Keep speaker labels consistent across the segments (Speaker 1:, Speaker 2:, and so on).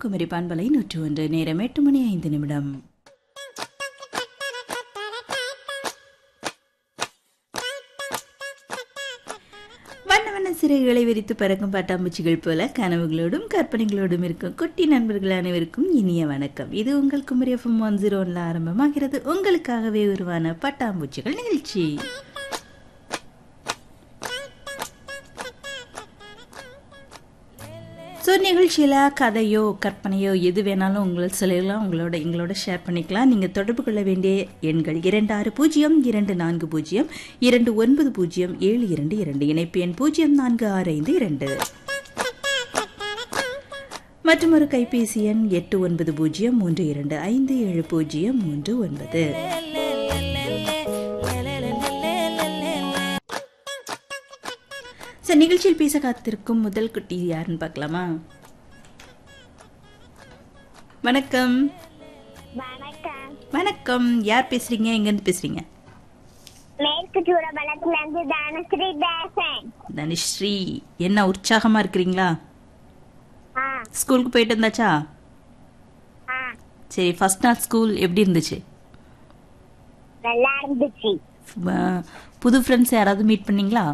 Speaker 1: குமரி பண்பலை நூற்று ஒன்று நேரம் எட்டு மணி ஐந்து நிமிடம் வண்ண வண்ண சிறைகளை விரித்து பறக்கும் பட்டாம்பூச்சிகள் போல கனவுகளோடும் கற்பனைகளோடும் இருக்கும் குட்டி நண்பர்கள் அனைவருக்கும் இனிய வணக்கம் இது உங்கள் குமரி எஃப்எம் ஒன் ஜீரோ ஒன்ல ஆரம்பமாகிறது உங்களுக்காகவே உருவான பட்டாம்பூச்சிகள் நிகழ்ச்சி ஸோ நிகழ்ச்சியில் கதையோ கற்பனையோ எது வேணாலும் உங்களை சொல்லலாம் உங்களோட எங்களோட ஷேர் பண்ணிக்கலாம் நீங்கள் தொடர்பு கொள்ள வேண்டிய எண்கள் இரண்டு ஆறு பூஜ்ஜியம் இரண்டு நான்கு பூஜ்ஜியம் இரண்டு ஒன்பது பூஜ்ஜியம் ஏழு இரண்டு இரண்டு இணைப்பு எண் பூஜ்ஜியம் நான்கு ஆறு ஐந்து இரண்டு மற்றும் ஒரு கைபேசி எண் எட்டு ஒன்பது பூஜ்ஜியம் மூன்று இரண்டு ஐந்து ஏழு பூஜ்ஜியம் மூன்று ஒன்பது சார் நிகழ்ச்சியில் பேச காத்திருக்கும் முதல் குட்டி யாருன்னு பார்க்கலாமா வணக்கம்
Speaker 2: வணக்கம்
Speaker 1: வணக்கம் யார் பேசுறீங்க எங்கேருந்து பேசுறீங்க
Speaker 2: மேற்கு சூடபலத்துல இருந்து தனஸ்ரீ பேசன்
Speaker 1: தனுஸ்ரீ என்ன உற்சாகமா இருக்கிறீங்களா
Speaker 2: ஆ
Speaker 1: ஸ்கூலுக்கு போயிட்டு இருந்தாச்சா
Speaker 2: ஆ
Speaker 1: சரி ஃபர்ஸ்ட் நாள் ஸ்கூல் எப்படி இருந்துச்சு
Speaker 2: நல்லா இருந்துச்சு
Speaker 1: அஹ், புது ஃப்ரெண்ட்ஸ் யாராவது மீட் பண்ணீங்களா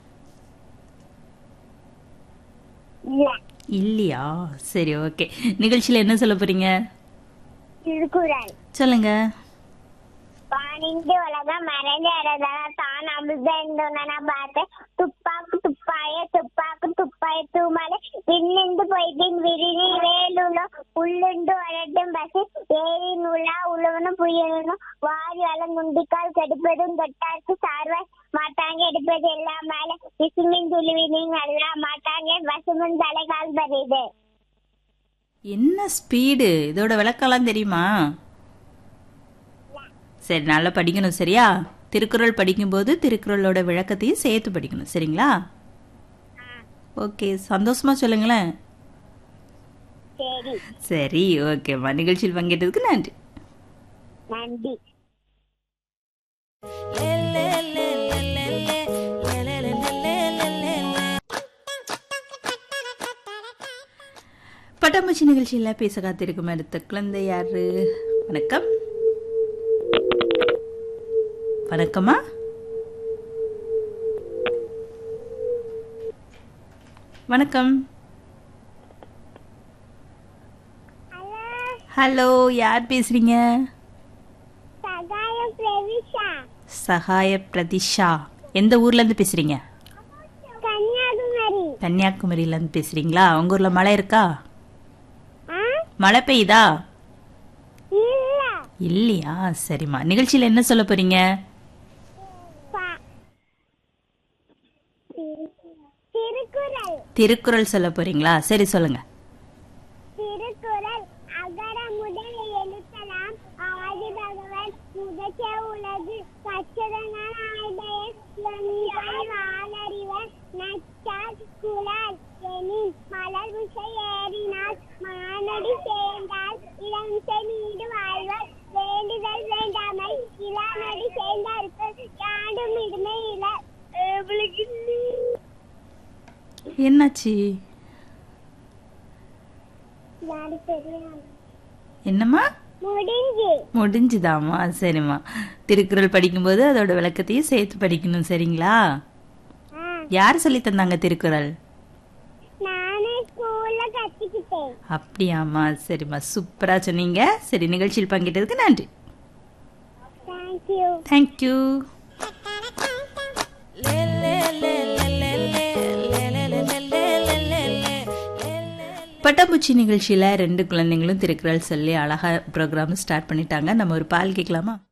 Speaker 2: இல்ல
Speaker 1: இல்லையா சரி ஓகே நிகழ்ச்சியில் என்ன சொல்ல போறீங்க
Speaker 2: திருக்குறள்
Speaker 1: சொல்லுங்க
Speaker 2: வானிந்து உலகம் மறைஞ்சறதால தான் அமிர்தன பார்த்து துப்பாக்கு துப்பாய துப்பாக்கு துப்பாய தூமலை விண்ணிந்து போய்பின் விரிதி வேலுள்ள உள்ளுண்டு வளட்டும் பசி ஏரி நூலா உழவனும் புயலும் வாரி வளம் குண்டிக்கால் கெடுப்பதும் தொட்டார்க்கு சார்வாய் மாட்டாங்க எடுப்பது எல்லாம் மேல விசுமின் துளிவினின் அல்லா மாட்டாங்க பசுமன் தலைகால் பரிது
Speaker 1: என்ன ஸ்பீடு இதோட விளக்கம்லாம் தெரியுமா சரி நல்லா படிக்கணும் சரியா திருக்குறள் படிக்கும்போது திருக்குறளோட விளக்கத்தையும் சேர்த்து படிக்கணும் சரிங்களா ஓகே சந்தோஷமா சொல்லுங்களேன்
Speaker 2: சரி
Speaker 1: சரி ஓகேம்மா நிகழ்ச்சியில் பங்கேற்றதுக்கு நன்றி
Speaker 2: நன்றி
Speaker 1: பட்டாம்பூச்சி நிகழ்ச்சியில் பேச காத்திருக்கும் அடுத்த குழந்தை யாரு வணக்கம் வணக்கம்மா வணக்கம் ஹலோ யார் பேசுறீங்க
Speaker 2: சகாயம் பிரவிஷா
Speaker 1: சகாய பிரதிஷா எந்த ஊர்ல இருந்து பேசுறீங்க
Speaker 2: கன்னியாகுமரி
Speaker 1: கன்னியாகுமரியில இருந்து பேசுறீங்களா உங்க ஊர்ல மழை இருக்கா
Speaker 2: ஆ
Speaker 1: மழை பெய்யுதா
Speaker 2: இல்ல
Speaker 1: இல்லையா சரிம்மா நிகழ்ச்சியில என்ன சொல்ல போறீங்க
Speaker 2: ப- திருக்குறள்
Speaker 1: திருக்குறள் சொல்ல போறீங்களா சரி சொல்லுங்க
Speaker 2: திருக்குறள் அகர முதல் எழுத்தலாம் ஆதி பகவன் முதற்ற உலகு கற்றதனால் ஆய்தயன் எண்ணிவாய் வாழறிவன் நச்சால் குலால் எனின் மலர் விசை ஏறினால் மானடி சேர்ந்தால் இளமிசை நீடு வாழ்வர் வேண்டுதல் வேண்டாமை இளநடி சேர்ந்தார்கள் யாண்டும் இடுமை இல
Speaker 1: என்னாச்சு
Speaker 2: யாரு தெரியும்
Speaker 1: என்னம்மா
Speaker 2: முடிஞ்சு
Speaker 1: முடிஞ்சுதாம்மா சரிம்மா திருக்குறள் படிக்கும்போது அதோட விளக்கத்தையும் சேர்த்து படிக்கணும் சரிங்களா
Speaker 2: ஆ
Speaker 1: யார் சொல்லி தந்தாங்க திருக்குறள்
Speaker 2: நானே ஸ்கூல்ல கத்துக்கிட்டேன்
Speaker 1: அப்படியாம்மா சரிம்மா சூப்பரா சொன்னீங்க சரி நிகழ்ச்சியில் பங்கேற்றதுக்கு நன்றி
Speaker 2: தேங்க்யூ
Speaker 1: தேங்க்யூ பட்டாம்பூச்சி நிகழ்ச்சியில ரெண்டு குழந்தைங்களும் திருக்குறள் சொல்லி அழகா ப்ரோக்ராம் ஸ்டார்ட் பண்ணிட்டாங்க நம்ம ஒரு பால் கேட்கலாமா